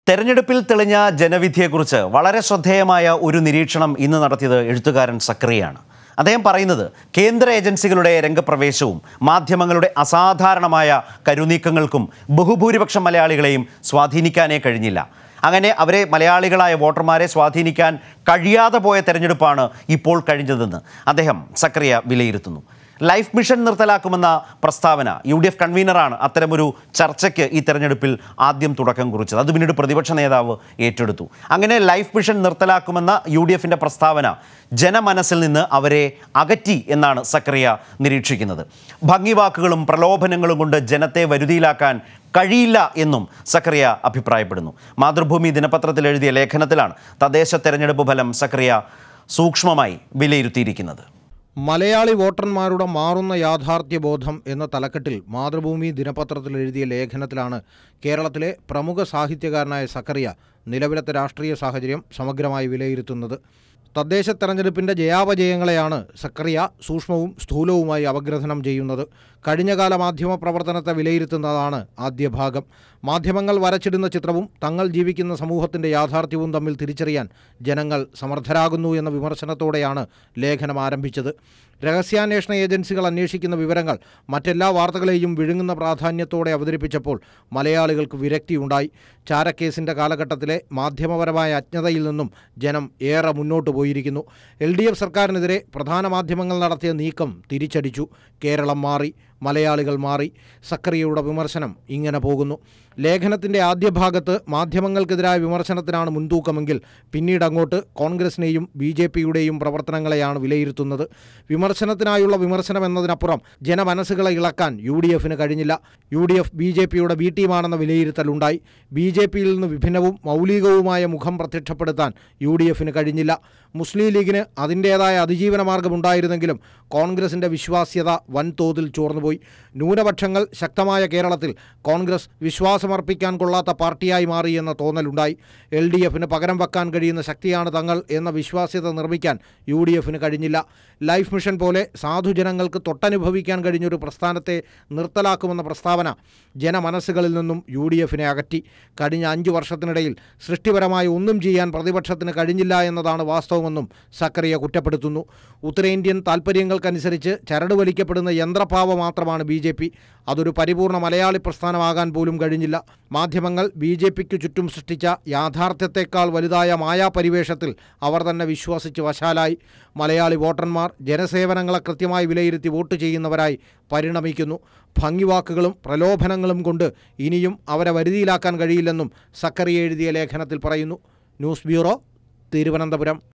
തെരഞ്ഞെടുപ്പിൽ തെളിഞ്ഞ ജനവിധിയെക്കുറിച്ച് വളരെ ശ്രദ്ധേയമായ ഒരു നിരീക്ഷണം ഇന്ന് നടത്തിയത് എഴുത്തുകാരൻ സക്രിയാണ് അദ്ദേഹം പറയുന്നത് കേന്ദ്ര ഏജൻസികളുടെ രംഗപ്രവേശവും മാധ്യമങ്ങളുടെ അസാധാരണമായ കരുനീക്കങ്ങൾക്കും ബഹുഭൂരിപക്ഷം മലയാളികളെയും സ്വാധീനിക്കാനേ കഴിഞ്ഞില്ല അങ്ങനെ അവരെ മലയാളികളായ വോട്ടർമാരെ സ്വാധീനിക്കാൻ കഴിയാതെ പോയ തെരഞ്ഞെടുപ്പാണ് ഇപ്പോൾ കഴിഞ്ഞതെന്ന് അദ്ദേഹം സക്രിയ വിലയിരുത്തുന്നു ലൈഫ് മിഷൻ നിർത്തലാക്കുമെന്ന പ്രസ്താവന യു ഡി എഫ് കൺവീനറാണ് അത്തരമൊരു ചർച്ചയ്ക്ക് ഈ തെരഞ്ഞെടുപ്പിൽ ആദ്യം തുടക്കം കുറിച്ചത് അത് പിന്നീട് പ്രതിപക്ഷ നേതാവ് ഏറ്റെടുത്തു അങ്ങനെ ലൈഫ് മിഷൻ നിർത്തലാക്കുമെന്ന യു ഡി എഫിൻ്റെ പ്രസ്താവന ജനമനസ്സിൽ നിന്ന് അവരെ അകറ്റി എന്നാണ് സക്രിയ നിരീക്ഷിക്കുന്നത് ഭംഗിവാക്കുകളും പ്രലോഭനങ്ങളും കൊണ്ട് ജനത്തെ വരുതിയിലാക്കാൻ കഴിയില്ല എന്നും സക്രിയ അഭിപ്രായപ്പെടുന്നു മാതൃഭൂമി ദിനപത്രത്തിൽ എഴുതിയ ലേഖനത്തിലാണ് തദ്ദേശ തെരഞ്ഞെടുപ്പ് ഫലം സക്രിയ സൂക്ഷ്മമായി വിലയിരുത്തിയിരിക്കുന്നത് മലയാളി വോട്ടർമാരുടെ മാറുന്ന യാഥാർത്ഥ്യബോധം എന്ന തലക്കെട്ടിൽ മാതൃഭൂമി ദിനപത്രത്തിൽ എഴുതിയ ലേഖനത്തിലാണ് കേരളത്തിലെ പ്രമുഖ സാഹിത്യകാരനായ സക്കറിയ നിലവിലത്തെ രാഷ്ട്രീയ സാഹചര്യം സമഗ്രമായി വിലയിരുത്തുന്നത് തദ്ദേശ തെരഞ്ഞെടുപ്പിൻ്റെ ജയാപജയങ്ങളെയാണ് സക്കറിയ സൂക്ഷ്മവും സ്ഥൂലവുമായി അപഗ്രഥനം ചെയ്യുന്നത് കഴിഞ്ഞകാല മാധ്യമ പ്രവർത്തനത്തെ വിലയിരുത്തുന്നതാണ് ആദ്യ ഭാഗം മാധ്യമങ്ങൾ വരച്ചിടുന്ന ചിത്രവും തങ്ങൾ ജീവിക്കുന്ന സമൂഹത്തിൻ്റെ യാഥാർത്ഥ്യവും തമ്മിൽ തിരിച്ചറിയാൻ ജനങ്ങൾ സമർത്ഥരാകുന്നു എന്ന വിമർശനത്തോടെയാണ് ലേഖനം ആരംഭിച്ചത് രഹസ്യാന്വേഷണ ഏജൻസികൾ അന്വേഷിക്കുന്ന വിവരങ്ങൾ മറ്റെല്ലാ വാർത്തകളെയും വിഴുങ്ങുന്ന പ്രാധാന്യത്തോടെ അവതരിപ്പിച്ചപ്പോൾ മലയാളികൾക്ക് വിരക്തിയുണ്ടായി ചാരക്കേസിൻ്റെ കാലഘട്ടത്തിലെ മാധ്യമപരമായ അജ്ഞതയിൽ നിന്നും ജനം ഏറെ മുന്നോട്ട് പോയിരിക്കുന്നു എൽ ഡി എഫ് സർക്കാരിനെതിരെ പ്രധാന മാധ്യമങ്ങൾ നടത്തിയ നീക്കം തിരിച്ചടിച്ചു കേരളം മാറി മലയാളികൾ മാറി സക്കറിയയുടെ വിമർശനം ഇങ്ങനെ പോകുന്നു ലേഖനത്തിൻ്റെ ആദ്യ ഭാഗത്ത് മാധ്യമങ്ങൾക്കെതിരായ വിമർശനത്തിനാണ് മുൻതൂക്കമെങ്കിൽ പിന്നീട് അങ്ങോട്ട് കോൺഗ്രസിനെയും ബി ജെ പിയുടെയും പ്രവർത്തനങ്ങളെയാണ് വിലയിരുത്തുന്നത് വിമർശനത്തിനായുള്ള വിമർശനം എന്നതിനപ്പുറം ജനമനസ്സുകളെ ഇളക്കാൻ യു ഡി എഫിന് കഴിഞ്ഞില്ല U D F B J പിയുടെ ബി ടീമാണെന്ന വിലയിരുത്തലുണ്ടായി ബി ജെ പിയിൽ നിന്ന് വിഭിന്നവും മൗലികവുമായ മുഖം പ്രത്യക്ഷപ്പെടുത്താൻ യു ഡി എഫിന് കഴിഞ്ഞില്ല മുസ്ലിം ലീഗിന് അതിൻ്റേതായ അതിജീവന മാർഗമുണ്ടായിരുന്നെങ്കിലും കോൺഗ്രസിൻ്റെ വിശ്വാസ്യത വൻതോതിൽ ചോർന്നുപോയി ന്യൂനപക്ഷങ്ങൾ ശക്തമായ കേരളത്തിൽ കോൺഗ്രസ് വിശ്വാസമർപ്പിക്കാൻ കൊള്ളാത്ത പാർട്ടിയായി മാറി എന്ന തോന്നലുണ്ടായി എൽ ഡി എഫിന് പകരം വെക്കാൻ കഴിയുന്ന ശക്തിയാണ് തങ്ങൾ എന്ന വിശ്വാസ്യത നിർമ്മിക്കാൻ യു ഡി എഫിന് കഴിഞ്ഞില്ല ലൈഫ് മിഷൻ പോലെ സാധുജനങ്ങൾക്ക് തൊട്ടനുഭവിക്കാൻ കഴിഞ്ഞൊരു പ്രസ്ഥാനത്തെ നിർത്തലാക്കുമെന്ന പ്രസ്താവന ജനമനസ്സുകളിൽ നിന്നും യു ഡി എഫിനെ അകറ്റി കഴിഞ്ഞ അഞ്ചു വർഷത്തിനിടയിൽ സൃഷ്ടിപരമായി ഒന്നും ചെയ്യാൻ പ്രതിപക്ഷത്തിന് കഴിഞ്ഞില്ല എന്നതാണ് വാസ്തവമെന്നും സക്കറിയ കുറ്റപ്പെടുത്തുന്നു ഉത്തരേന്ത്യൻ താൽപ്പര്യങ്ങൾക്കനുസരിച്ച് ചരട് വലിക്കപ്പെടുന്ന യന്ത്രഭാവ മാത്രമാണ് ബി ജെ പി അതൊരു പരിപൂർണ മലയാളി പ്രസ്ഥാനമാകാൻ പോലും കഴിഞ്ഞില്ല മാധ്യമങ്ങൾ ബി ജെ പിക്ക് ചുറ്റും സൃഷ്ടിച്ച യാഥാർത്ഥ്യത്തെക്കാൾ വലുതായ മായാപരിവേഷത്തിൽ അവർ തന്നെ വിശ്വസിച്ച് വശാലായി മലയാളി വോട്ടർമാർ ജനസേവനങ്ങളെ കൃത്യമായി വിലയിരുത്തി വോട്ട് ചെയ്യുന്നവരായി പരിണമിക്കുന്നു ഭംഗിവാക്കുകളും പ്രലോഭനങ്ങളും കൊണ്ട് ഇനിയും അവരെ വരുതിയിലാക്കാൻ കഴിയില്ലെന്നും സക്കറിയ എഴുതിയ ലേഖനത്തിൽ പറയുന്നു ന്യൂസ് ബ്യൂറോ തിരുവനന്തപുരം